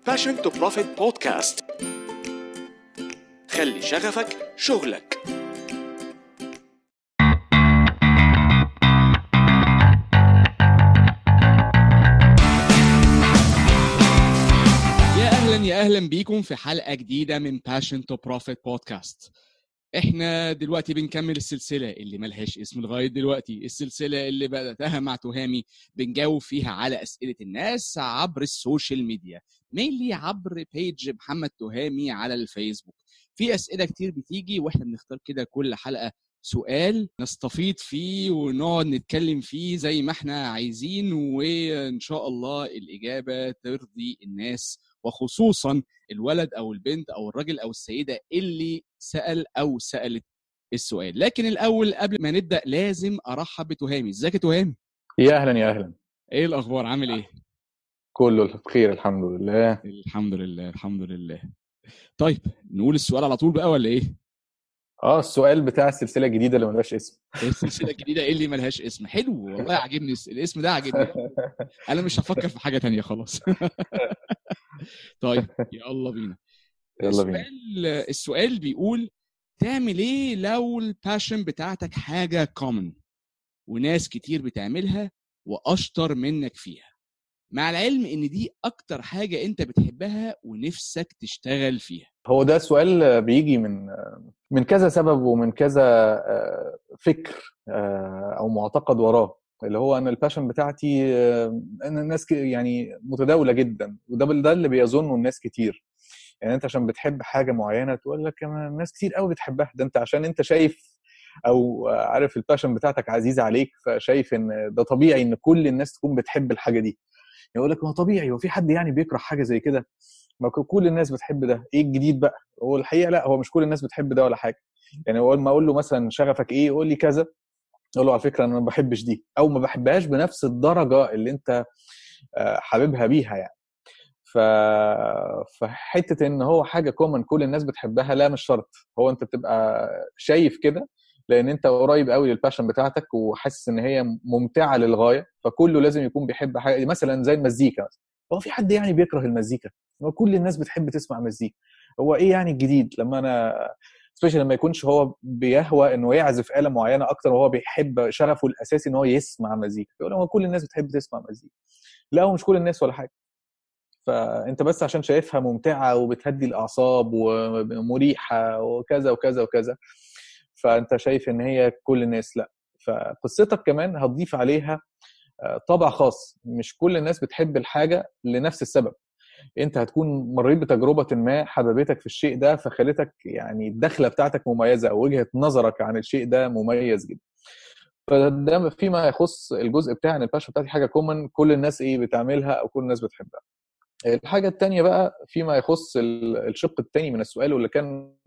Passion to Profit Podcast خلي شغفك شغلك يا اهلا يا اهلا بيكم في حلقه جديده من Passion to Profit Podcast احنا دلوقتي بنكمل السلسله اللي ملهاش اسم لغايه دلوقتي السلسله اللي بداتها مع تهامي بنجاوب فيها على اسئله الناس عبر السوشيال ميديا مينلي عبر بيج محمد تهامي على الفيسبوك في اسئله كتير بتيجي واحنا بنختار كده كل حلقه سؤال نستفيض فيه ونقعد نتكلم فيه زي ما احنا عايزين وان شاء الله الاجابه ترضي الناس وخصوصا الولد او البنت او الراجل او السيده اللي سال او سالت السؤال لكن الاول قبل ما نبدا لازم ارحب بتهامي ازيك يا تهامي يا اهلا يا اهلا ايه الاخبار عامل ايه كله بخير الحمد لله الحمد لله الحمد لله طيب نقول السؤال على طول بقى ولا ايه اه السؤال بتاع السلسله الجديده اللي ملهاش اسم السلسله الجديده ايه اللي ملهاش اسم حلو والله عاجبني الس- الاسم ده عاجبني انا مش هفكر في حاجه تانية خلاص طيب يلا بينا يلا بينا السؤال السؤال بيقول تعمل ايه لو الباشن بتاعتك حاجه كومن وناس كتير بتعملها واشطر منك فيها مع العلم ان دي اكتر حاجه انت بتحبها ونفسك تشتغل فيها هو ده سؤال بيجي من من كذا سبب ومن كذا آه، فكر آه، او معتقد وراه اللي هو ان الباشن بتاعتي آه، ان الناس ك- يعني متداوله جدا وده بال- ده اللي بيظنه الناس كتير يعني انت عشان بتحب حاجه معينه تقول لك أنا الناس كتير قوي بتحبها ده انت عشان انت شايف او عارف الباشن بتاعتك عزيزه عليك فشايف ان ده طبيعي ان كل الناس تكون بتحب الحاجه دي يقول لك ما هو طبيعي هو في حد يعني بيكره حاجه زي كده ما ك- كل الناس بتحب ده ايه الجديد بقى هو الحقيقه لا هو مش كل الناس بتحب ده ولا حاجه يعني اول ما اقول له مثلا شغفك ايه يقول لي كذا اقول له على فكره انا ما بحبش دي او ما بحبهاش بنفس الدرجه اللي انت آه، حاببها بيها يعني ف فحته ان هو حاجه كومن كل الناس بتحبها لا مش شرط هو انت بتبقى شايف كده لان انت قريب قوي للباشن بتاعتك وحاسس ان هي ممتعه للغايه فكله لازم يكون بيحب حاجه مثلا زي المزيكا مثلا هو في حد يعني بيكره المزيكا هو كل الناس بتحب تسمع مزيكا هو ايه يعني الجديد لما انا سبيشال لما يكونش هو بيهوى انه يعزف آلة معينة اكتر وهو بيحب شغفه الاساسي ان هو يسمع مزيكا يقول هو كل الناس بتحب تسمع مزيكا لا هو مش كل الناس ولا حاجة فانت بس عشان شايفها ممتعة وبتهدي الاعصاب ومريحة وكذا وكذا وكذا فانت شايف ان هي كل الناس لا فقصتك كمان هتضيف عليها آه، طابع خاص مش كل الناس بتحب الحاجة لنفس السبب انت هتكون مريت بتجربه ما حببتك في الشيء ده فخلتك يعني الدخله بتاعتك مميزه او وجهه نظرك عن الشيء ده مميز جدا فده فيما يخص الجزء بتاع ان الباشا بتاعتي حاجه كومن كل الناس ايه بتعملها او كل الناس بتحبها الحاجه الثانيه بقى فيما يخص ال- الشق الثاني من السؤال واللي كان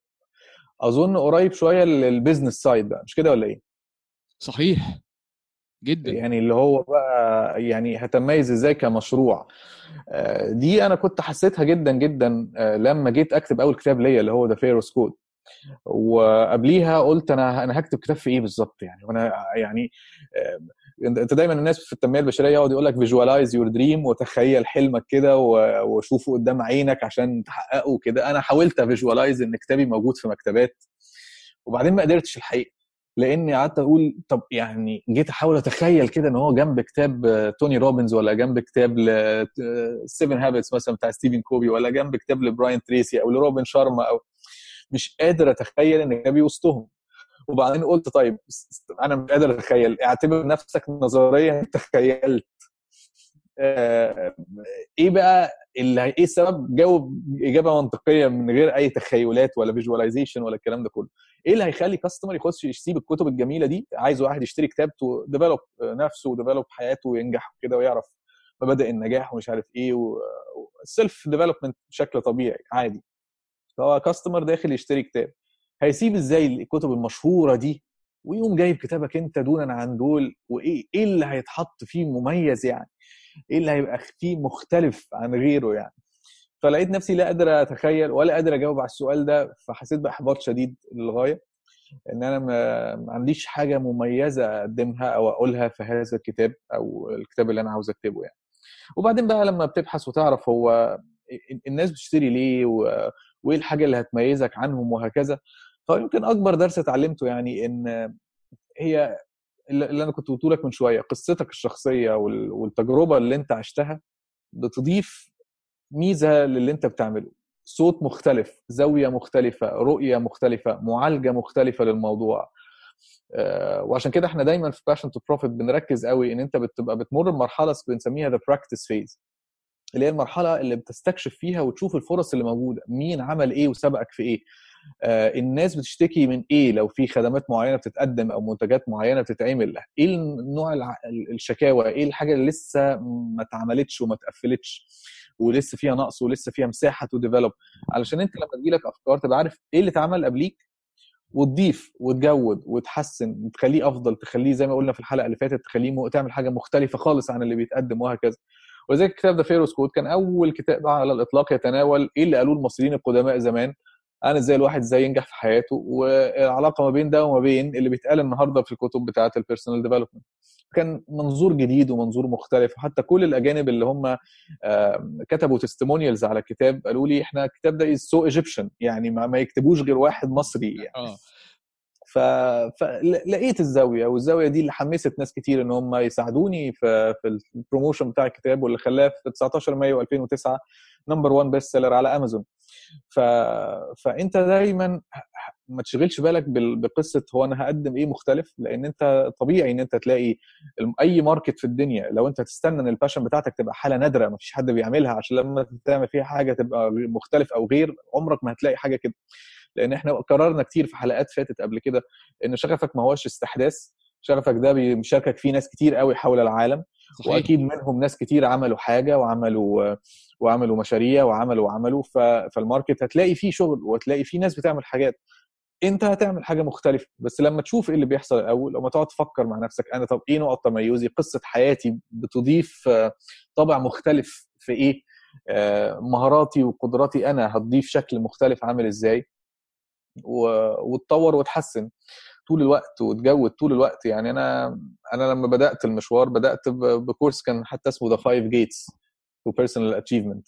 اظن قريب شويه للبيزنس سايد بقى مش كده ولا ايه صحيح جدا يعني اللي هو بقى يعني هتميز ازاي كمشروع آه، دي انا كنت حسيتها جدا جدا آه، لما جيت اكتب اول كتاب ليا اللي هو ذا فيروس كود وقبليها قلت انا انا هكتب كتاب في ايه بالظبط يعني وانا يعني آه، انت دايما الناس في التنميه البشريه يقعد يقول لك فيجوالايز يور دريم وتخيل حلمك كده و- وشوفه قدام عينك عشان تحققه كده انا حاولت افيجوالايز ان كتابي موجود في مكتبات وبعدين ما قدرتش الحقيقه لاني قعدت اقول طب يعني جيت احاول اتخيل كده ان هو جنب كتاب آه، توني روبنز ولا جنب كتاب سيفن هابتس مثلا بتاع ستيفن كوبي ولا جنب كتاب لبراين تريسي او لروبن شارما او مش قادر اتخيل ان كتابي وسطهم وبعدين قلت طيب انا مش قادر اتخيل اعتبر نفسك نظريا تخيلت آه، ايه بقى اللي هي- ايه السبب جاوب اجابه منطقيه من غير اي تخيلات ولا فيجواليزيشن ولا الكلام ده كله ايه اللي هيخلي كاستمر يخش يسيب الكتب الجميله دي عايز واحد يشتري كتاب تو ديفلوب نفسه وديفلوب حياته وينجح كده ويعرف مبادئ النجاح ومش عارف ايه والسيلف ديفلوبمنت بشكل طبيعي عادي فهو كاستمر داخل يشتري كتاب هيسيب ازاي الكتب المشهوره دي ويقوم جايب كتابك انت دونا عن دول وايه ايه اللي هيتحط فيه مميز يعني ايه اللي هيبقى فيه مختلف عن غيره يعني فلقيت نفسي لا قادر اتخيل ولا قادر اجاوب على السؤال ده فحسيت باحباط شديد للغايه ان انا ما ما عنديش حاجه مميزه اقدمها او اقولها في هذا الكتاب او الكتاب اللي انا عاوز اكتبه يعني وبعدين بقى لما بتبحث وتعرف هو الناس بتشتري ليه وايه الحاجه اللي هتميزك عنهم وهكذا فيمكن اكبر درس اتعلمته يعني ان هي اللي انا كنت قلت لك من شويه قصتك الشخصيه والتجربه اللي انت عشتها بتضيف ميزه للي انت بتعمله صوت مختلف زاويه مختلفه رؤيه مختلفه معالجه مختلفه للموضوع وعشان كده احنا دايما في باشن تو بروفيت بنركز قوي ان انت بتبقى بتمر بمرحله بنسميها ذا براكتس فيز اللي هي المرحله اللي بتستكشف فيها وتشوف الفرص اللي موجوده مين عمل ايه وسبقك في ايه آه الناس بتشتكي من ايه لو في خدمات معينه بتتقدم او منتجات معينه بتتعمل ايه النوع الشكاوى ايه الحاجه اللي لسه ما اتعملتش وما اتقفلتش ولسه فيها نقص ولسه فيها مساحه تو ديفلوب علشان انت لما تجيلك افكار تبقى عارف ايه اللي اتعمل قبليك وتضيف وتجود وتحسن تخليه افضل تخليه زي ما قلنا في الحلقه اللي فاتت تخليه تعمل حاجه مختلفه خالص عن اللي بيتقدم وهكذا ولذلك كتاب ذا فيروس كود كان اول كتاب على الاطلاق يتناول ايه اللي قالوه المصريين القدماء زمان عن ازاي الواحد ازاي ينجح في حياته والعلاقه ما بين ده وما بين اللي بيتقال النهارده في الكتب بتاعه البيرسونال ديفلوبمنت كان منظور جديد ومنظور مختلف وحتى كل الاجانب اللي هم كتبوا تستمونيالز على الكتاب قالوا لي احنا الكتاب ده سو ايجيبشن يعني ما يكتبوش غير واحد مصري يعني. اه ف... فلقيت الزاويه والزاويه دي اللي حمست ناس كتير ان هم يساعدوني في في البروموشن بتاع الكتاب واللي خلاه في 19 مايو 2009 نمبر 1 بيست سيلر على امازون ف... فانت دايما ما تشغلش بالك بقصه هو انا هقدم ايه مختلف لان انت طبيعي ان انت تلاقي اي ماركت في الدنيا لو انت تستنى ان الباشن بتاعتك تبقى حاله نادره ما فيش حد بيعملها عشان لما تعمل فيها حاجه تبقى مختلف او غير عمرك ما هتلاقي حاجه كده لان احنا قررنا كتير في حلقات فاتت قبل كده ان شغفك ما هوش استحداث شغفك ده بيشاركك فيه ناس كتير قوي حول العالم صحيح. واكيد منهم ناس كتير عملوا حاجه وعملوا وعملوا مشاريع وعملوا وعملوا فالماركت هتلاقي فيه شغل وهتلاقي فيه ناس بتعمل حاجات انت هتعمل حاجه مختلفه بس لما تشوف ايه اللي بيحصل الاول لما تقعد تفكر مع نفسك انا طب ايه نقط تميزي قصه حياتي بتضيف طابع مختلف في ايه مهاراتي وقدراتي انا هتضيف شكل مختلف عامل ازاي وتطور وتحسن طول الوقت وتجود طول الوقت يعني انا انا لما بدات المشوار بدات بكورس كان حتى اسمه ذا فايف جيتس تو بيرسونال اتشيفمنت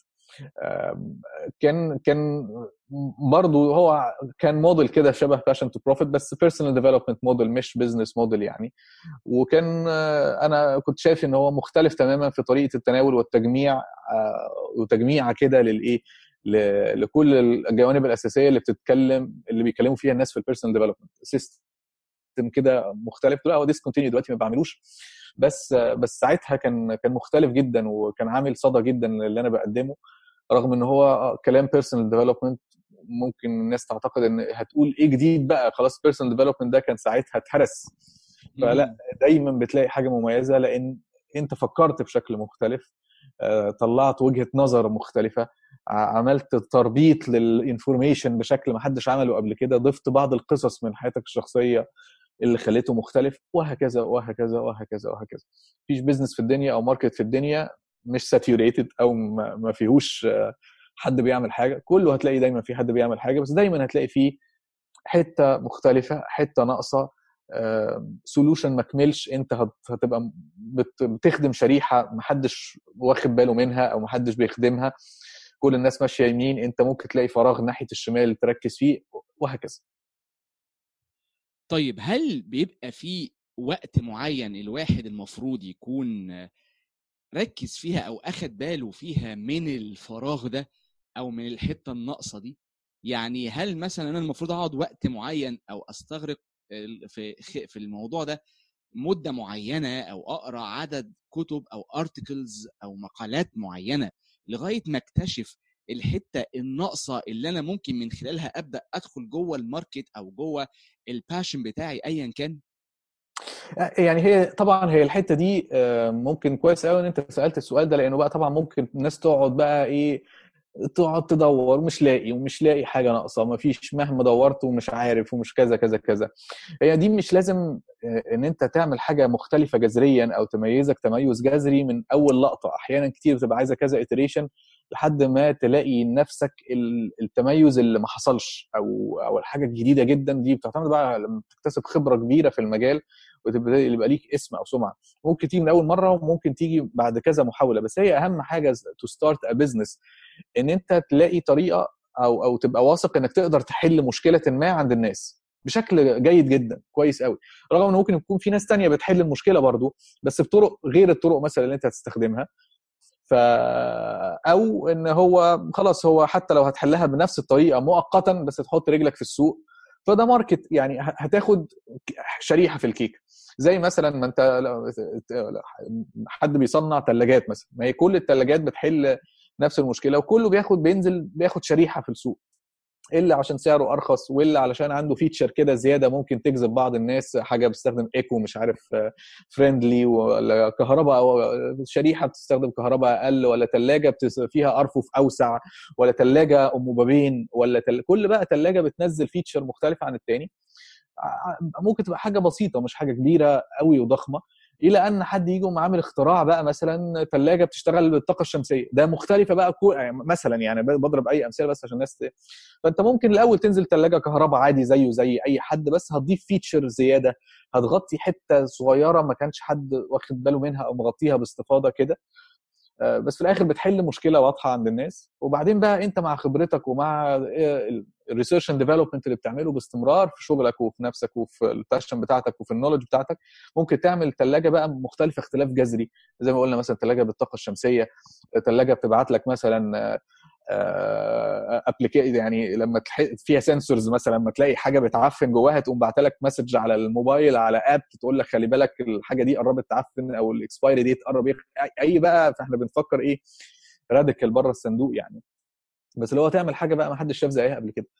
كان كان برضه هو كان موديل كده شبه باشن تو بروفيت بس بيرسونال ديفلوبمنت موديل مش بزنس موديل يعني وكان انا كنت شايف ان هو مختلف تماما في طريقه التناول والتجميع وتجميعه كده للايه لكل الجوانب الاساسيه اللي بتتكلم اللي بيتكلموا فيها الناس في البيرسونال ديفلوبمنت سيستم كده مختلف لا هو ديسكونتينيو دلوقتي ما بعملوش بس بس ساعتها كان كان مختلف جدا وكان عامل صدى جدا اللي انا بقدمه رغم ان هو كلام بيرسونال ديفلوبمنت ممكن الناس تعتقد ان هتقول ايه جديد بقى خلاص بيرسونال ديفلوبمنت ده كان ساعتها اتهرس فلا دايما بتلاقي حاجه مميزه لان انت فكرت بشكل مختلف طلعت وجهه نظر مختلفه عملت تربيط للانفورميشن بشكل ما حدش عمله قبل كده ضفت بعض القصص من حياتك الشخصيه اللي خليته مختلف وهكذا وهكذا وهكذا وهكذا مفيش بزنس في الدنيا او ماركت في الدنيا مش ساتيوريتد او ما فيهوش حد بيعمل حاجه كله هتلاقي دايما في حد بيعمل حاجه بس دايما هتلاقي فيه حته مختلفه حته ناقصه سولوشن ما كملش انت هتبقى بتخدم شريحه محدش واخد باله منها او محدش بيخدمها كل الناس ماشيه يمين انت ممكن تلاقي فراغ ناحيه الشمال تركز فيه وهكذا طيب هل بيبقى في وقت معين الواحد المفروض يكون ركز فيها او اخد باله فيها من الفراغ ده او من الحته الناقصه دي يعني هل مثلا انا المفروض اقعد وقت معين او استغرق في في الموضوع ده مده معينه او اقرا عدد كتب او ارتكلز او مقالات معينه لغايه ما اكتشف الحته الناقصه اللي انا ممكن من خلالها ابدا ادخل جوه الماركت او جوه الباشن بتاعي ايا كان يعني هي طبعا هي الحته دي ممكن كويس قوي ان انت سالت السؤال ده لانه بقى طبعا ممكن الناس تقعد بقى ايه تقعد تدور ومش لاقي ومش لاقي حاجه ناقصه ما فيش مهما دورت ومش عارف ومش كذا كذا كذا هي دي مش لازم ان انت تعمل حاجه مختلفه جذريا او تميزك تميز جذري من اول لقطه احيانا كتير بتبقى عايزه كذا اتريشن لحد ما تلاقي نفسك ال- التميز اللي ما حصلش او او الحاجه الجديده جدا دي بتعتمد بقى لما تكتسب خبره كبيره في المجال وتبدا يبقى ليك اسم او سمعه ممكن تيجي من اول مره وممكن تيجي بعد كذا محاوله بس هي اهم حاجه تو ستارت ا بزنس ان انت تلاقي طريقه او او تبقى واثق انك تقدر تحل مشكله ما عند الناس بشكل جيد جدا كويس قوي رغم ان ممكن يكون في ناس تانية بتحل المشكله برضو بس بطرق غير الطرق مثلا اللي انت هتستخدمها ف او ان هو خلاص هو حتى لو هتحلها بنفس الطريقه مؤقتا بس تحط رجلك في السوق فده ماركت يعني ه- هتاخد شريحه في الكيك زي مثلا ما انت لو- حد بيصنع ثلاجات مثلا ما هي كل الثلاجات بتحل نفس المشكله وكله بياخد بينزل بياخد شريحه في السوق الا عشان سعره ارخص والا علشان عنده فيتشر كده زياده ممكن تجذب بعض الناس حاجه بتستخدم ايكو مش عارف فريندلي ولا كهرباء او شريحه بتستخدم كهرباء اقل ولا ثلاجه فيها ارفف اوسع ولا ثلاجه ام بابين ولا تل... كل بقى ثلاجه بتنزل فيتشر مختلف عن الثاني ممكن تبقى حاجه بسيطه مش حاجه كبيره قوي وضخمه الى ان حد يجي عامل اختراع بقى مثلا ثلاجه بتشتغل بالطاقه الشمسيه ده مختلفه بقى كو... يعني مثلا يعني بضرب اي امثله بس عشان الناس ت... فانت ممكن الاول تنزل ثلاجه كهرباء عادي زيه زي اي حد بس هتضيف فيتشر زياده هتغطي حته صغيره ما كانش حد واخد باله منها او مغطيها باستفاضه كده بس في الاخر بتحل مشكله واضحه عند الناس وبعدين بقى انت مع خبرتك ومع الريسيرش اند ديفلوبمنت اللي بتعمله باستمرار في شغلك وفي نفسك وفي الباشن بتاعتك وفي النولج بتاعتك ممكن تعمل ثلاجه بقى مختلفه اختلاف جذري زي ما قلنا مثلا ثلاجه بالطاقه الشمسيه ثلاجه بتبعت لك مثلا ابلكيشن يعني لما فيها سنسورز مثلا لما تلاقي حاجه بتعفن جواها تقوم باعت لك مسج على الموبايل على اب تقول لك خلي بالك الحاجه دي قربت تعفن او الاكسبايري ديت قرب اي بقى فاحنا بنفكر ايه راديكال بره الصندوق يعني بس اللي هو تعمل حاجه بقى ما حدش شاف زيها قبل كده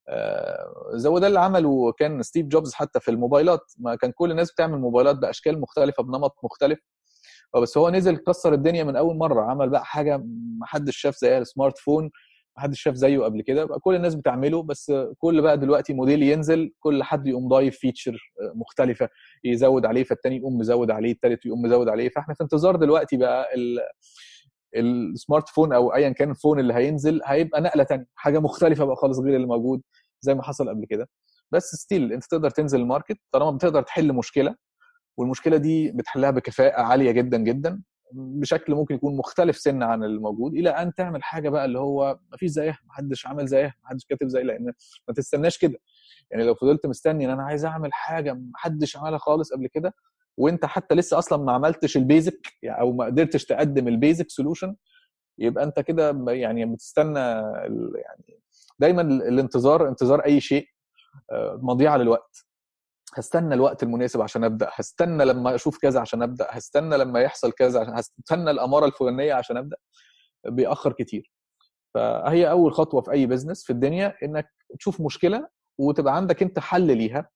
زي ده اللي عمله كان ستيف جوبز حتى في الموبايلات ما كان كل الناس بتعمل موبايلات باشكال مختلفه بنمط مختلف بس هو نزل كسر الدنيا من اول مره عمل بقى حاجه ما حدش شاف زيها السمارت فون ما حدش شاف زيه قبل كده بقى كل الناس بتعمله بس كل بقى دلوقتي موديل ينزل كل حد يقوم ضايف فيتشر مختلفه يزود عليه فالتاني يقوم مزود عليه التالت يقوم مزود عليه فاحنا في انتظار دلوقتي بقى ال السمارت فون او ايا كان الفون اللي هينزل هيبقى نقله تانية حاجه مختلفه بقى خالص غير اللي موجود زي ما حصل قبل كده بس ستيل انت تقدر تنزل الماركت طالما بتقدر تحل مشكله والمشكله دي بتحلها بكفاءه عاليه جدا جدا بشكل ممكن يكون مختلف سن عن الموجود الى ان تعمل حاجه بقى اللي هو ما فيش زيها ما حدش عمل زيها ما حدش كاتب زي لان ما تستناش كده يعني لو فضلت مستني ان انا عايز اعمل حاجه ما حدش عملها خالص قبل كده وانت حتى لسه اصلا ما عملتش البيزك يعني او ما قدرتش تقدم البيزك سولوشن يبقى انت كده يعني بتستنى يعني دايما الانتظار انتظار اي شيء مضيعه للوقت هستنى الوقت المناسب عشان ابدا هستنى لما اشوف كذا عشان ابدا هستنى لما يحصل كذا عشان هستنى الاماره الفلانيه عشان ابدا بيأخر كتير فهي اول خطوه في اي بزنس في الدنيا انك تشوف مشكله وتبقى عندك انت حل ليها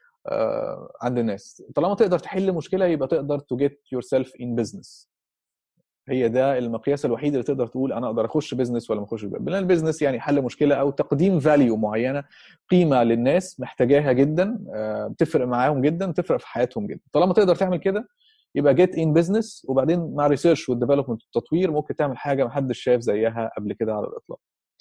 عند الناس طالما تقدر تحل مشكله يبقى تقدر تو جيت يور سيلف ان بزنس هي ده المقياس الوحيد اللي تقدر تقول انا اقدر اخش بزنس ولا ما اخش بزنس البيزنس يعني حل مشكله او تقديم فاليو معينه قيمه للناس محتاجاها جدا بتفرق معاهم جدا بتفرق في حياتهم جدا طالما تقدر تعمل كده يبقى جيت ان بزنس وبعدين مع ريسيرش والديفلوبمنت والتطوير ممكن تعمل حاجه ما حدش شاف زيها قبل كده على الاطلاق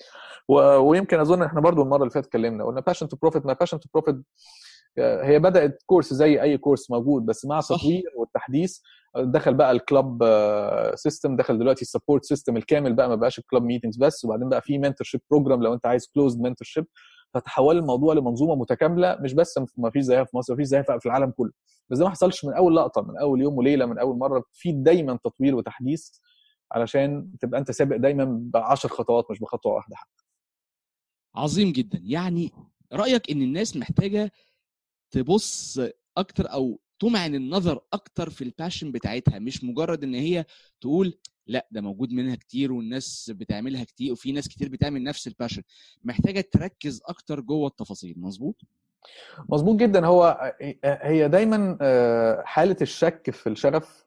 ويمكن اظن احنا برضو المره اللي فاتت اتكلمنا قلنا باشن تو بروفيت ما باشن تو بروفيت هي بدات كورس زي اي كورس موجود بس مع التطوير والتحديث دخل بقى الكلاب سيستم دخل دلوقتي السبورت سيستم الكامل بقى ما بقاش الكلاب ميتنجز بس وبعدين بقى في منتور شيب بروجرام لو انت عايز كلوزد منتور شيب فتحول الموضوع لمنظومه متكامله مش بس ما فيش زيها في مصر ما فيش زيها في العالم كله بس ده ما حصلش من اول لقطه من اول يوم وليله من اول مره في دايما تطوير وتحديث علشان تبقى انت سابق دايما ب 10 خطوات مش بخطوه واحده حتى عظيم جدا يعني رايك ان الناس محتاجه تبص اكتر او تمعن النظر اكتر في الباشن بتاعتها مش مجرد ان هي تقول لا ده موجود منها كتير والناس بتعملها كتير وفي ناس كتير بتعمل نفس الباشن محتاجه تركز اكتر جوه التفاصيل مظبوط مظبوط جدا هو هي دايما حاله الشك في الشغف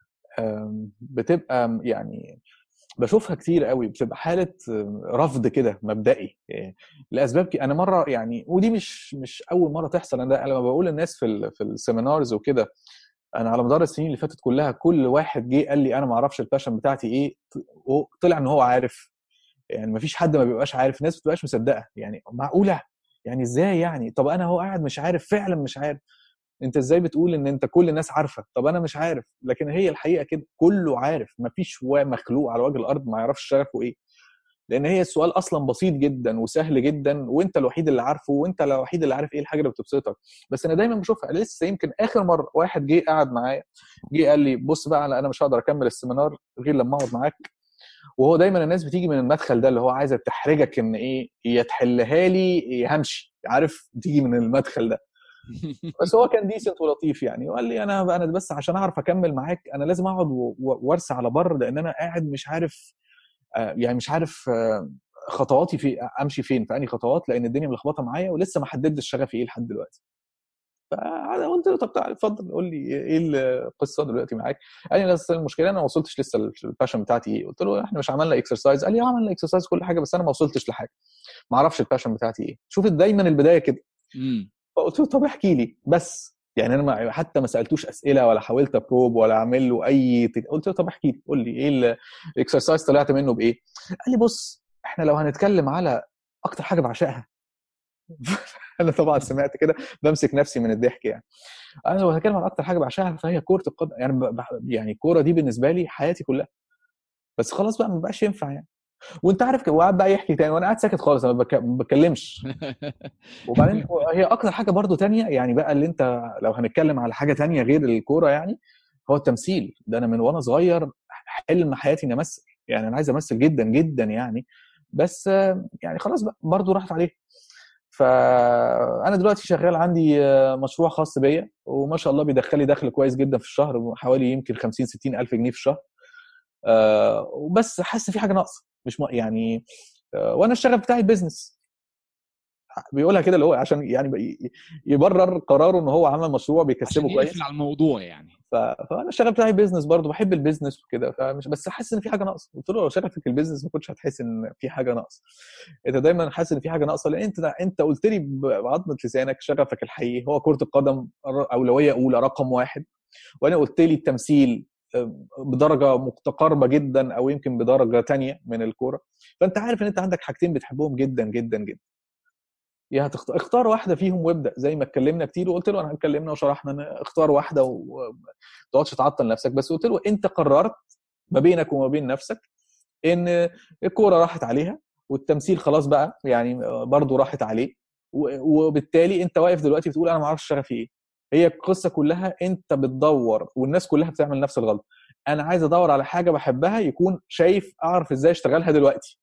بتبقى يعني بشوفها كتير قوي بتبقى حاله رفض كده مبدئي لاسباب كي انا مره يعني ودي مش مش اول مره تحصل انا لما بقول للناس في ال في السيمينارز وكده انا على مدار السنين اللي فاتت كلها كل واحد جه قال لي انا ما اعرفش الباشن بتاعتي ايه طلع ان هو عارف يعني ما فيش حد ما بيبقاش عارف الناس ما بتبقاش مصدقه يعني معقوله يعني ازاي يعني طب انا هو قاعد مش عارف فعلا مش عارف انت ازاي بتقول ان انت كل الناس عارفه طب انا مش عارف لكن هي الحقيقه كده كله عارف ما فيش مخلوق على وجه الارض ما يعرفش شغفه ايه لان هي السؤال اصلا بسيط جدا وسهل جدا وانت الوحيد اللي عارفه وانت الوحيد اللي عارف ايه الحاجه اللي بتبسطك بس انا دايما بشوفها لسه يمكن اخر مره واحد جه قعد معايا جه قال لي بص بقى انا مش هقدر اكمل السيمينار غير لما اقعد معاك وهو دايما الناس بتيجي من المدخل ده اللي هو عايزه تحرجك ان ايه يا تحلها لي يا همشي عارف تيجي من المدخل ده بس هو كان ديسنت ولطيف يعني وقال لي انا انا بس عشان اعرف اكمل معاك انا لازم اقعد وارسى على بر لان انا قاعد مش عارف يعني مش عارف خطواتي في امشي فين في انهي خطوات لان الدنيا ملخبطه معايا ولسه ما حددتش شغفي ايه لحد دلوقتي فقلت له طب تعالى اتفضل قول لي ايه القصه دلوقتي معاك؟ قال لي بس المشكله انا ما وصلتش لسه الباشن بتاعتي ايه؟ قلت له احنا مش عملنا اكسرسايز قال لي عملنا اكسرسايز كل حاجه بس انا ما وصلتش لحاجه ما اعرفش الباشن بتاعتي ايه شوف دايما البدايه كده فقلت له طب احكي لي بس يعني انا ما حتى ما سالتوش اسئله ولا حاولت ابروب ولا اعمل له اي قلت له طب احكي لي قول لي ايه الاكسرسايز طلعت منه بايه؟ قال لي بص احنا لو هنتكلم على اكتر حاجه بعشقها انا طبعا سمعت كده بمسك نفسي من الضحك يعني انا لو هتكلم عن اكتر حاجه بعشقها فهي كره القدم يعني يعني الكوره دي بالنسبه لي حياتي كلها بس خلاص بقى ما بقاش ينفع يعني وانت عارف وقعد بقى يحكي تاني وانا قاعد ساكت خالص انا ما بتكلمش وبعدين هي اكتر حاجه برضو تانية يعني بقى اللي انت لو هنتكلم على حاجه تانية غير الكوره يعني هو التمثيل ده انا من وانا صغير حلم حياتي اني امثل يعني انا عايز امثل جدا جدا يعني بس يعني خلاص بقى برضه راحت عليه فانا دلوقتي شغال عندي مشروع خاص بيا وما شاء الله بيدخل لي دخل كويس جدا في الشهر حوالي يمكن 50 60 الف جنيه في الشهر وبس حاسس في حاجه ناقصه مش يعني وانا الشغف بتاعي بيزنس بيقولها كده اللي هو عشان يعني يبرر قراره ان هو عمل مشروع بيكسبه عشان كويس على الموضوع يعني ف... فانا الشغف بتاعي بيزنس برضه بحب البيزنس وكده فمش بس حاسس ان في حاجه ناقصه قلت له لو شغفك البيزنس ما كنتش هتحس ان في حاجه ناقصه انت دايما حاسس ان في حاجه ناقصه لان انت انت قلت لي بعظمه لسانك شغفك الحقيقي هو كره القدم اولويه اولى رقم واحد وانا قلت لي التمثيل بدرجه متقاربه جدا او يمكن بدرجه تانية من الكوره فانت عارف ان انت عندك حاجتين بتحبهم جدا جدا جدا يا هتختار اختار واحده فيهم وابدا زي ما اتكلمنا كتير وقلت له انا اتكلمنا وشرحنا ان اختار واحده وما تقعدش تعطل نفسك بس قلت له انت قررت ما بينك وما بين نفسك ان الكوره راحت عليها والتمثيل خلاص بقى يعني برضه راحت عليه وبالتالي انت واقف دلوقتي بتقول انا ما اعرفش شغفي ايه هي القصه كلها انت بتدور والناس كلها بتعمل نفس الغلط انا عايز ادور على حاجه بحبها يكون شايف اعرف ازاي اشتغلها دلوقتي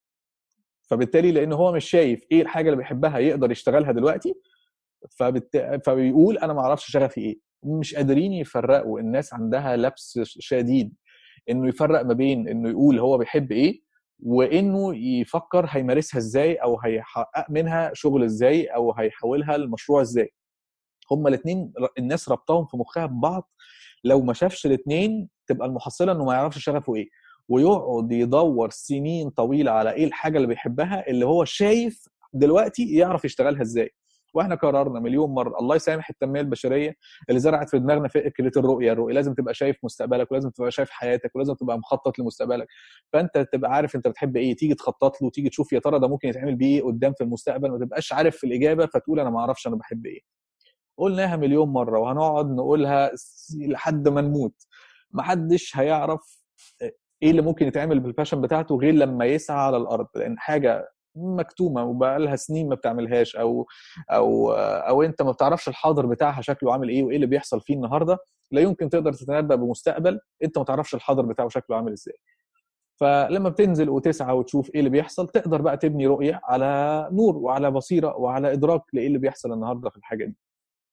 فبالتالي لان هو مش شايف ايه الحاجه اللي بيحبها يقدر يشتغلها دلوقتي فبت... فبيقول انا ما اعرفش شغفي ايه مش قادرين يفرقوا الناس عندها لبس شديد انه يفرق ما بين انه يقول هو بيحب ايه وانه يفكر هيمارسها ازاي او هيحقق منها شغل ازاي او هيحولها لمشروع ازاي هما الاثنين الناس ربطهم في مخها ببعض لو ما شافش الاثنين تبقى المحصله انه ما يعرفش شغفه ايه ويقعد يدور سنين طويله على ايه الحاجه اللي بيحبها اللي هو شايف دلوقتي يعرف يشتغلها ازاي واحنا قررنا مليون مره الله يسامح التنميه البشريه اللي زرعت في دماغنا فكره الرؤيه الرؤيه لازم تبقى شايف مستقبلك ولازم تبقى شايف حياتك ولازم تبقى مخطط لمستقبلك فانت تبقى عارف انت بتحب ايه تيجي تخطط له تيجي تشوف يا ترى ده ممكن يتعمل بيه ايه قدام في المستقبل ما تبقاش عارف في الاجابه فتقول انا ما اعرفش انا بحب ايه قلناها مليون مره وهنقعد نقولها لحد ما نموت محدش هيعرف ايه اللي ممكن يتعمل بالباشن بتاعته غير لما يسعى على الارض لان حاجه مكتومه وبقى لها سنين ما بتعملهاش او او او انت ما بتعرفش الحاضر بتاعها شكله عامل ايه وايه اللي بيحصل فيه النهارده لا يمكن تقدر تتنبأ بمستقبل انت ما تعرفش الحاضر بتاعه شكله عامل ازاي فلما بتنزل وتسعى وتشوف ايه اللي بيحصل تقدر بقى تبني رؤيه على نور وعلى بصيره وعلى ادراك لايه اللي بيحصل النهارده في الحاجه دي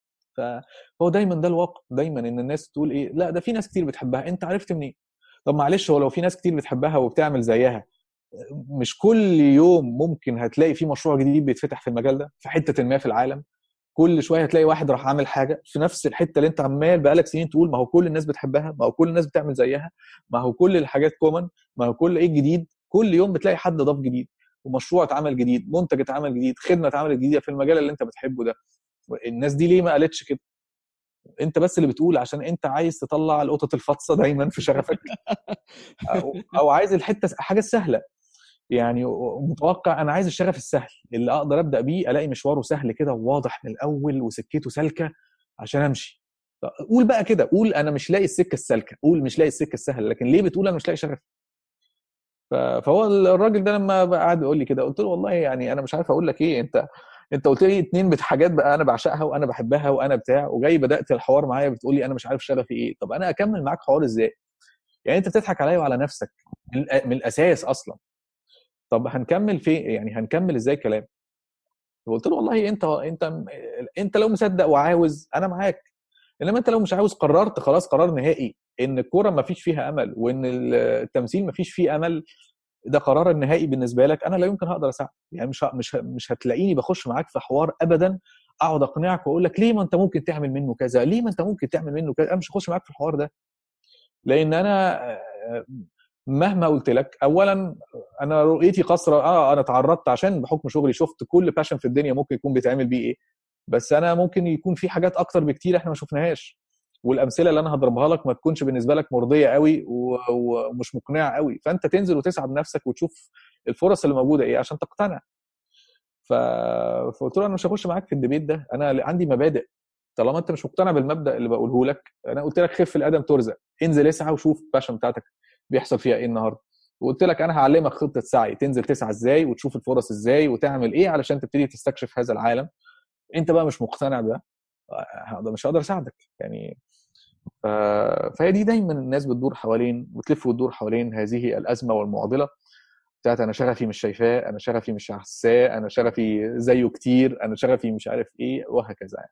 فهو دايما ده الواقع دايما ان الناس تقول ايه لا ده في ناس كتير بتحبها انت عرفت منين طب معلش هو لو في ناس كتير بتحبها وبتعمل زيها مش كل يوم ممكن هتلاقي في مشروع جديد بيتفتح في المجال ده في حته ما في العالم كل شويه هتلاقي واحد راح عامل حاجه في نفس الحته اللي انت عمال بقالك سنين تقول ما هو كل الناس بتحبها ما هو كل الناس بتعمل زيها ما هو كل الحاجات كومن ما هو كل ايه جديد كل يوم بتلاقي حد ضاف جديد ومشروع اتعمل جديد منتج اتعمل جديد خدمه اتعملت جديده في المجال اللي انت بتحبه ده الناس دي ليه ما قالتش كده انت بس اللي بتقول عشان انت عايز تطلع القطط الفطسه دايما في شغفك او, أو عايز الحته حاجه سهله يعني متوقع انا عايز الشغف السهل اللي اقدر ابدا بيه الاقي مشواره سهل كده وواضح من الاول وسكته سالكه عشان امشي قول بقى كده قول انا مش لاقي السكه السالكه قول مش لاقي السكه السهله لكن ليه بتقول انا مش لاقي شغف فهو الراجل ده لما بقى قعد يقول لي كده قلت له والله يعني انا مش عارف اقول لك ايه انت انت قلت لي اتنين حاجات بقى انا بعشقها وانا بحبها وانا بتاع وجاي بدات الحوار معايا بتقول لي انا مش عارف شغفي ايه طب انا اكمل معاك حوار ازاي يعني انت بتضحك عليا وعلى نفسك من الاساس اصلا طب هنكمل في يعني هنكمل ازاي كلام قلت له والله انت انت انت لو مصدق وعاوز انا معاك انما انت لو مش عاوز قررت خلاص قرار نهائي ان الكوره ما فيش فيها امل وان التمثيل ما فيش فيه امل ده قرار النهائي بالنسبه لك انا لا يمكن هقدر اساعدك يعني مش مش مش هتلاقيني بخش معاك في حوار ابدا اقعد اقنعك واقول لك ليه ما انت ممكن تعمل منه كذا ليه ما انت ممكن تعمل منه كذا انا مش هخش معاك في الحوار ده لان انا مهما قلت لك اولا انا رؤيتي قصرة اه انا تعرضت عشان بحكم شغلي شفت كل باشن في الدنيا ممكن يكون بيتعمل بيه ايه بس انا ممكن يكون في حاجات اكتر بكتير احنا ما شفناهاش والامثله اللي انا هضربها لك ما تكونش بالنسبه لك مرضيه قوي ومش مقنعه قوي فانت تنزل وتسعى بنفسك وتشوف الفرص اللي موجوده ايه عشان تقتنع ف... فقلت له انا مش هخش معاك في الديبيت ده انا عندي مبادئ طالما انت مش مقتنع بالمبدا اللي بقوله لك انا قلت لك خف الادم ترزق انزل اسعى وشوف الباشن بتاعتك بيحصل فيها ايه النهارده وقلت لك انا هعلمك خطه سعي تنزل تسعى ازاي وتشوف الفرص ازاي وتعمل ايه علشان تبتدي تستكشف هذا العالم انت بقى مش مقتنع بده مش هقدر اساعدك يعني ف... فهي دي دايما الناس بتدور حوالين بتلف وتدور حوالين هذه الازمه والمعضله بتاعت انا شغفي مش شايفاه انا شغفي مش حاساه انا شغفي زيه كتير انا شغفي مش عارف ايه وهكذا يعني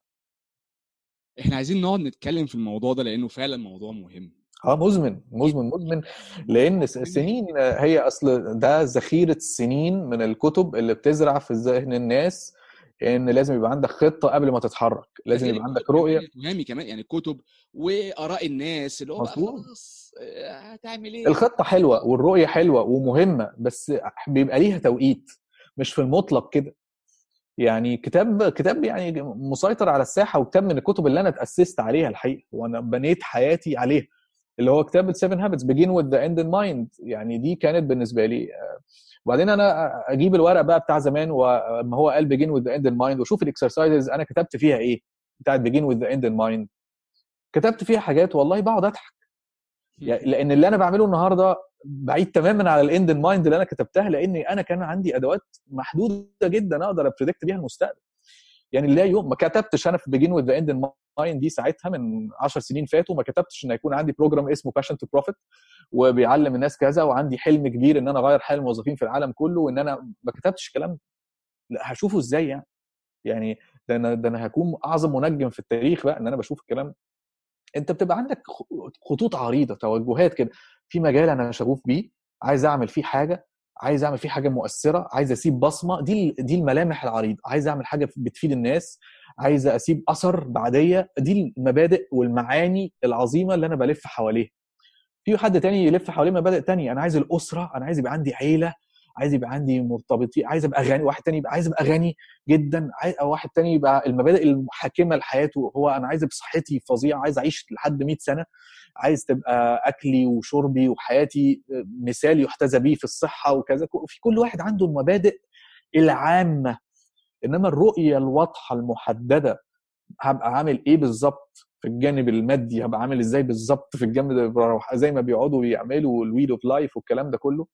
احنا عايزين نقعد نتكلم في الموضوع ده لانه فعلا موضوع مهم اه مزمن مزمن مزمن لان السنين هي اصل ده ذخيره سنين من الكتب اللي بتزرع في ذهن الناس ان لازم يبقى عندك خطه قبل ما تتحرك لازم يبقى عندك رؤيه مهمي كمان يعني كتب واراء الناس اللي هو خلاص هتعمل ايه الخطه حلوه والرؤيه حلوه ومهمه بس بيبقى ليها توقيت مش في المطلق كده يعني كتاب كتاب يعني مسيطر على الساحه وكتاب من الكتب اللي انا اتاسست عليها الحقيقه وانا بنيت حياتي عليها اللي هو كتاب السيفن هابتس بيجين وذ ذا اند ان مايند يعني دي كانت بالنسبه لي وبعدين انا اجيب الورق بقى بتاع زمان وما هو قال بيجين وذ ذا اند ان مايند واشوف الاكسرسايزز انا كتبت فيها ايه بتاعت بيجين وذ ذا اند ان مايند كتبت فيها حاجات والله بقعد اضحك يعني لان اللي انا بعمله النهارده بعيد تماما على الاند ان مايند اللي انا كتبتها لاني انا كان عندي ادوات محدوده جدا اقدر ابريدكت بيها المستقبل يعني لا يوم ما كتبتش انا في بيجين وذ ذا اند ان مايند دي ساعتها من 10 سنين فاتوا ما كتبتش ان يكون عندي بروجرام اسمه باشن تو بروفيت وبيعلم الناس كذا وعندي حلم كبير ان انا اغير حال الموظفين في العالم كله وان انا ما كتبتش الكلام ده لا هشوفه ازاي يعني يعني ده انا ده انا هكون اعظم منجم في التاريخ بقى ان انا بشوف الكلام ده انت بتبقى عندك خطوط عريضه توجهات كده في مجال انا شغوف بيه عايز اعمل فيه حاجه عايز اعمل فيه حاجه مؤثره عايز اسيب بصمه دي دي الملامح العريضه عايز اعمل حاجه بتفيد الناس عايز اسيب اثر بعديه دي المبادئ والمعاني العظيمه اللي انا بلف حواليها في حد تاني يلف حواليه مبادئ تانية انا عايز الاسره انا عايز يبقى عندي عيله عايز يبقى عندي مرتبطين عايز ابقى غني واحد تاني يبقى عايز ابقى غني جدا او واحد تاني يبقى المبادئ المحكمه لحياته هو انا عايز بصحتي فظيعه عايز اعيش لحد 100 سنه عايز تبقى اكلي وشربي وحياتي مثال يحتذى به في الصحه وكذا في كل واحد عنده المبادئ العامه انما الرؤيه الواضحه المحدده هبقى عامل ايه بالظبط في الجانب المادي هبقى عامل ازاي بالظبط في الجانب زي ما بيقعدوا بيعملوا الويل اوف لايف والكلام ده كله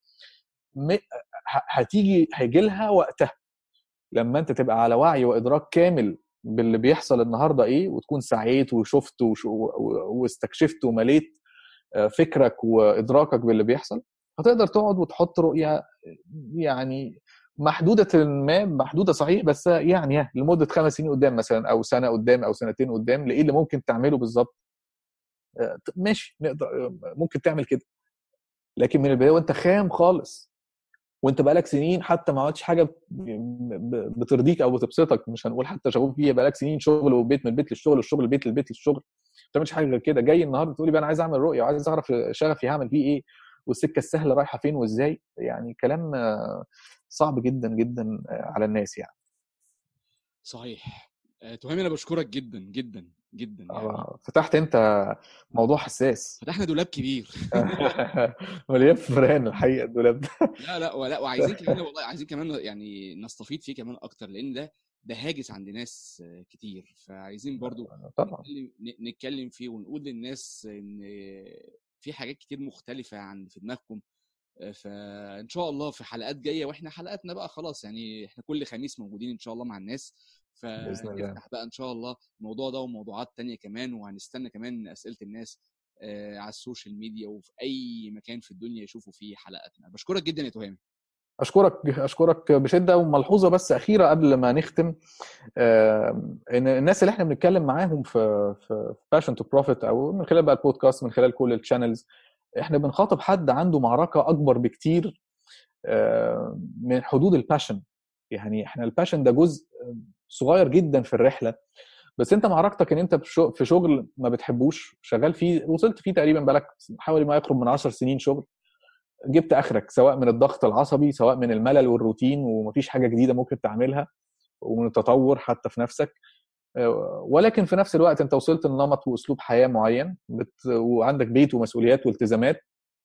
هتيجي هيجي لها وقتها لما انت تبقى على وعي وادراك كامل باللي بيحصل النهارده ايه وتكون سعيت وشفت واستكشفت ومليت فكرك وادراكك باللي بيحصل هتقدر تقعد وتحط رؤيه يعني محدوده ما محدوده صحيح بس يعني لمده خمس سنين قدام مثلا او سنه قدام او سنتين قدام لايه اللي ممكن تعمله بالظبط ماشي نقدر ممكن تعمل كده لكن من البدايه وانت خام خالص وانت بقالك سنين حتى ما عملتش حاجه بترضيك او بتبسطك مش هنقول حتى شغوف فيها بقالك سنين شغل وبيت من البيت للشغل الشغل البيت للبيت للشغل ما بتعملش حاجه غير كده جاي النهارده تقول لي بقى انا عايز اعمل رؤيه وعايز اعرف شغفي هعمل فيه ايه والسكه السهله رايحه فين وازاي يعني كلام صعب جدا جدا على الناس يعني صحيح تهامي انا بشكرك جدا جدا جدا يعني آه، فتحت انت موضوع حساس فتحنا دولاب كبير مليان فران الحقيقه الدولاب ده لا لا ولا وعايزين كمان والله عايزين كمان يعني نستفيد فيه كمان اكتر لان ده ده هاجس عند ناس كتير فعايزين برضو طبعا نتكلم ن- نتكلم فيه ونقول للناس ان في حاجات كتير مختلفه عن في دماغكم فان شاء الله في حلقات جايه واحنا حلقاتنا بقى خلاص يعني احنا كل خميس موجودين ان شاء الله مع الناس بإذن الله. فنفتح بقى ان شاء الله الموضوع ده وموضوعات تانية كمان وهنستنى كمان اسئله الناس آه، على السوشيال ميديا وفي اي مكان في الدنيا يشوفوا فيه حلقاتنا بشكرك جدا يا تهامي اشكرك اشكرك بشده وملحوظه بس اخيره قبل ما نختم آه، ان الناس اللي احنا بنتكلم معاهم في في باشن تو بروفيت او من خلال بقى البودكاست من خلال كل الشانلز احنا بنخاطب حد عنده معركه اكبر بكتير آه، من حدود الباشن يعني احنا الباشن ده جزء صغير جدا في الرحله بس انت معركتك ان انت في شغ- في شغل ما بتحبوش شغال فيه وصلت فيه تقريبا بقالك حوالي ما يقرب من 10 سنين شغل جبت اخرك سواء من الضغط العصبي سواء من الملل والروتين ومفيش حاجه جديده ممكن تعملها ومن التطور حتى في نفسك آه، ولكن في نفس الوقت انت وصلت لنمط واسلوب حياه معين بت... وعندك بيت ومسؤوليات والتزامات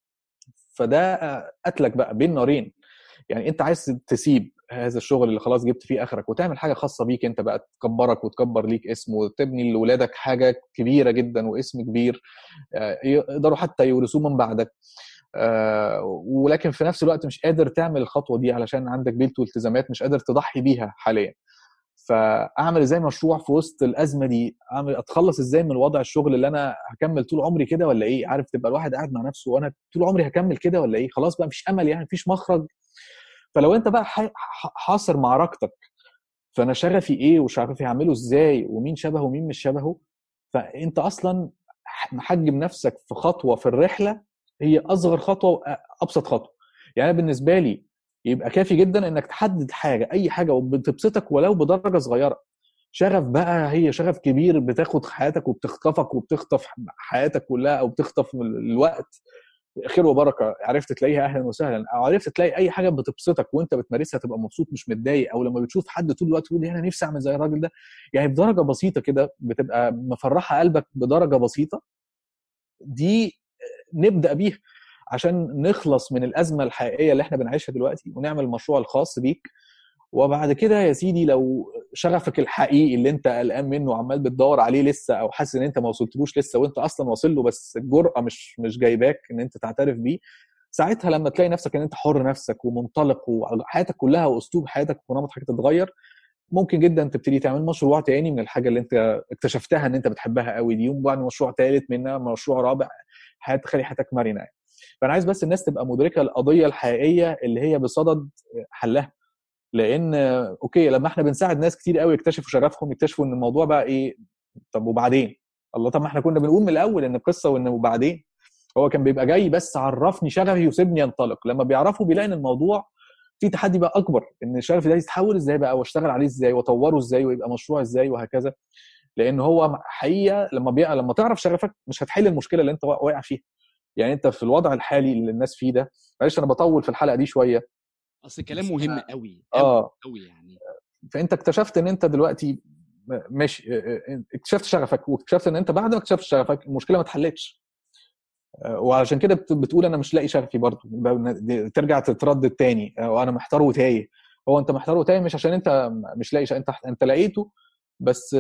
فده آه، قتلك بقى بين نارين يعني انت عايز تسيب هذا الشغل اللي خلاص جبت فيه اخرك وتعمل حاجه خاصه بيك انت بقى تكبرك وتكبر ليك اسم وتبني لاولادك حاجه كبيره جدا واسم كبير آه، يقدروا حتى يورثوه من بعدك آه، ولكن في نفس الوقت مش قادر تعمل الخطوه دي علشان عندك بيت والتزامات مش قادر تضحي بيها حاليا فاعمل ازاي مشروع في وسط الازمه دي اعمل اتخلص ازاي من وضع الشغل اللي انا هكمل طول عمري كده ولا ايه عارف تبقى الواحد قاعد مع نفسه وانا طول عمري هكمل كده ولا ايه خلاص بقى مفيش امل يعني مفيش مخرج فلو انت بقى ح- ح- حاصر معركتك فانا شغفي ايه وشغفي هعمله ازاي ومين شبهه ومين مش شبهه فانت اصلا ح- محجم نفسك في خطوه في الرحله هي اصغر خطوه وابسط خطوه يعني أنا بالنسبه لي يبقى كافي جدا انك تحدد حاجه اي حاجه وبتبسطك ولو بدرجه صغيره شغف بقى هي شغف كبير بتاخد حياتك وبتخطفك وبتخطف حياتك كلها او بتخطف الوقت خير وبركه عرفت تلاقيها اهلا وسهلا او عرفت تلاقي اي حاجه بتبسطك وانت بتمارسها تبقى مبسوط مش متضايق او لما بتشوف حد طول الوقت تقول انا نفسي اعمل زي الراجل ده يعني بدرجه بسيطه كده بتبقى مفرحه قلبك بدرجه بسيطه دي نبدا بيها عشان نخلص من الازمه الحقيقيه اللي احنا بنعيشها دلوقتي ونعمل المشروع الخاص بيك وبعد كده يا سيدي لو شغفك الحقيقي اللي انت قلقان منه وعمال بتدور عليه لسه او حاسس ان انت ما وصلتلوش لسه وانت اصلا واصل له بس الجرأه مش مش جايباك ان انت تعترف بيه ساعتها لما تلاقي نفسك ان انت حر نفسك ومنطلق وحياتك كلها واسلوب حياتك ونمط حياتك اتغير ممكن جدا تبتدي تعمل مشروع تاني من الحاجه اللي انت اكتشفتها ان انت بتحبها قوي دي وبعد مشروع ثالث منها مشروع رابع حياه تخلي حياتك مرنه يعني. فانا عايز بس الناس تبقى مدركه القضيه الحقيقيه اللي هي بصدد حلها لان اوكي لما احنا بنساعد ناس كتير قوي يكتشفوا شغفهم يكتشفوا ان الموضوع بقى ايه طب وبعدين الله طب ما احنا كنا بنقول من الاول ان القصه وان وبعدين هو كان بيبقى جاي بس عرفني شغفي وسيبني ينطلق لما بيعرفوا بيلاقي ان الموضوع في تحدي بقى اكبر ان الشغف ده يتحول ازاي بقى واشتغل عليه ازاي واطوره ازاي ويبقى مشروع ازاي وهكذا لان هو حقيقه لما بي... لما تعرف شغفك مش هتحل المشكله اللي انت واقع فيها يعني انت في الوضع الحالي اللي الناس فيه ده معلش انا بطول في الحلقه دي شويه اصل الكلام مهم قوي اه قوي يعني فانت اكتشفت ان انت دلوقتي ماشي اكتشفت شغفك واكتشفت ان انت بعد ما اكتشفت شغفك المشكله ما اتحلتش وعشان كده بتقول انا مش لاقي شغفي برضه ترجع تتردد تاني وانا محتار وتايه هو انت محتار وتايه مش عشان انت مش لاقي انت انت لقيته بس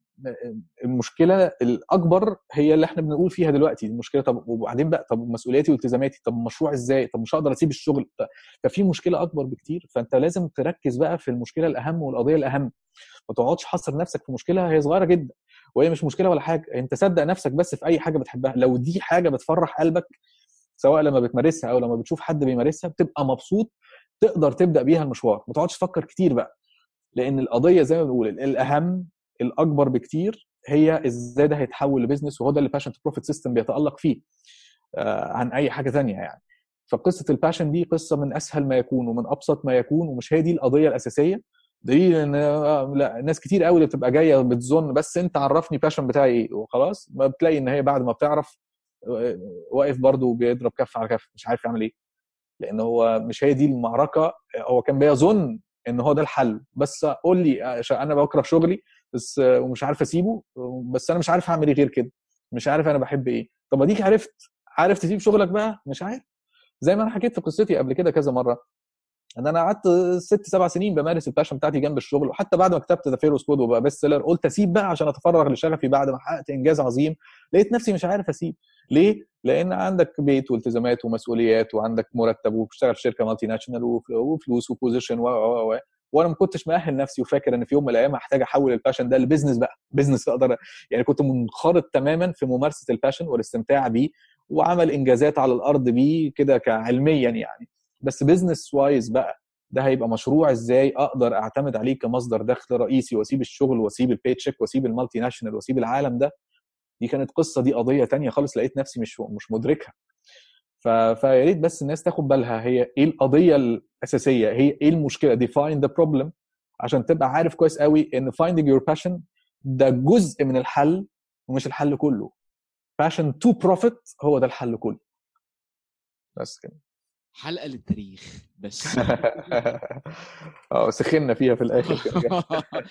المشكله الاكبر هي اللي احنا بنقول فيها دلوقتي المشكله طب وبعدين بقى طب مسؤولياتي والتزاماتي طب المشروع ازاي طب مش هقدر اسيب الشغل ففي مشكله اكبر بكتير فانت لازم تركز بقى في المشكله الاهم والقضيه الاهم ما تقعدش حاصر نفسك في مشكله هي صغيره جدا وهي مش مشكله ولا حاجه انت صدق نفسك بس في اي حاجه بتحبها لو دي حاجه بتفرح قلبك سواء لما بتمارسها او لما بتشوف حد بيمارسها بتبقى مبسوط تقدر تبدا بيها المشوار ما تقعدش تفكر كتير بقى لان القضيه زي ما بنقول الاهم الاكبر بكتير هي ازاي ده هيتحول لبزنس وهو ده اللي باشن تو بروفيت سيستم بيتالق فيه آه عن اي حاجه ثانيه يعني فقصه الباشن دي قصه من اسهل ما يكون ومن ابسط ما يكون ومش هي دي القضيه الاساسيه دي ان لا ناس كتير قوي اللي بتبقى جايه بتظن بس انت عرفني باشن بتاعي ايه وخلاص ما بتلاقي ان هي بعد ما بتعرف واقف برضه بيضرب كف على كف مش عارف يعمل ايه لان هو مش هي دي المعركه هو كان بيظن ان هو ده الحل بس قول لي انا بكره شغلي بس آه، ومش عارف اسيبه بس انا مش عارف اعمل ايه غير كده مش عارف انا بحب ايه طب اديك عرفت عارف تسيب شغلك بقى مش عارف زي ما انا حكيت في قصتي قبل كده كذا مره ان انا قعدت ست سبع سنين بمارس الباشن بتاعتي جنب الشغل وحتى بعد ما كتبت ذا فيروس كود وبقى بيست سيلر قلت اسيب بقى عشان اتفرغ لشغفي بعد ما حققت انجاز عظيم لقيت نفسي مش عارف اسيب ليه؟ لان عندك بيت والتزامات ومسؤوليات وعندك مرتب وبتشتغل في شركه مالتي ناشونال وفلوس وبوزيشن و و و وانا ما كنتش مأهل نفسي وفاكر ان في يوم من الايام هحتاج احول الباشن ده لبزنس بقى بزنس اقدر يعني كنت منخرط تماما في ممارسه الباشن والاستمتاع بيه وعمل انجازات على الارض بيه كده كعلميا يعني بس بزنس وايز بقى ده هيبقى مشروع ازاي اقدر اعتمد عليه كمصدر دخل رئيسي واسيب الشغل واسيب البي تشيك واسيب المالتي ناشونال واسيب العالم ده دي كانت قصه دي قضيه تانية خالص لقيت نفسي مش مش مدركها ف... فيا ريت بس الناس تاخد بالها هي ايه القضيه الاساسيه هي ايه المشكله define the problem عشان تبقى عارف كويس قوي ان finding your passion ده جزء من الحل ومش الحل كله passion to profit هو ده الحل كله بس كده حلقه للتاريخ بس اه سخنا فيها في الاخر كده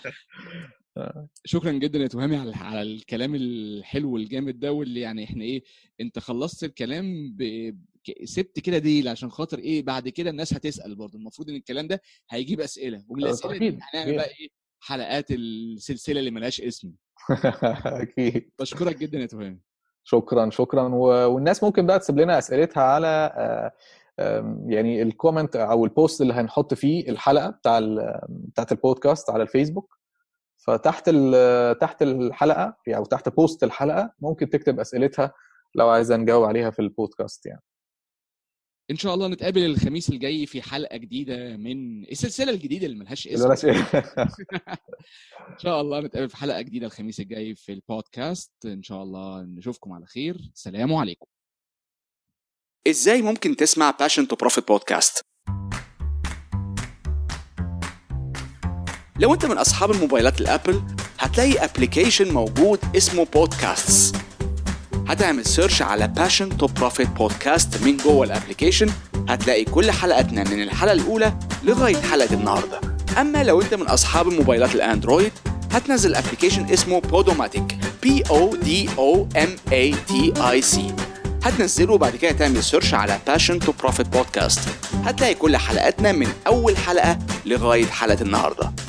شكرا جدا يا تهامي على على الكلام الحلو الجامد ده واللي يعني احنا ايه انت خلصت الكلام ب... ك- سبت كده ديل عشان خاطر ايه بعد كده الناس هتسال برضه المفروض ان الكلام ده هيجيب اسئله ومن الاسئله دي أكيد، هنعمل أكيد. بقى ايه حلقات السلسله اللي ملهاش اسم اكيد بشكرك جدا يا تهامي شكرا شكرا و- والناس ممكن بقى تسيب لنا اسئلتها على آه، آم، يعني الكومنت او البوست اللي هنحط فيه الحلقه بتاع ال- بتاعت البودكاست على الفيسبوك فتحت ال- تحت الحلقه او تحت بوست الحلقه ممكن تكتب اسئلتها لو عايزه نجاوب عليها في البودكاست يعني ان شاء الله نتقابل الخميس الجاي في حلقه جديده من السلسله الجديده اللي ملهاش اسم بلاش إيه. ان شاء الله نتقابل في حلقه جديده الخميس الجاي في البودكاست ان شاء الله نشوفكم على خير سلام عليكم ازاي ممكن تسمع Passion to Profit بودكاست لو انت من اصحاب الموبايلات الابل هتلاقي ابلكيشن موجود اسمه بودكاستس هتعمل سيرش على Passion to Profit بودكاست من جوه الابلكيشن هتلاقي كل حلقاتنا من الحلقه الاولى لغايه حلقه النهارده اما لو انت من اصحاب الموبايلات الاندرويد هتنزل ابلكيشن اسمه بودوماتيك بي او دي او ام اي تي اي سي هتنزله وبعد كده تعمل سيرش على Passion to Profit بودكاست هتلاقي كل حلقاتنا من اول حلقه لغايه حلقه النهارده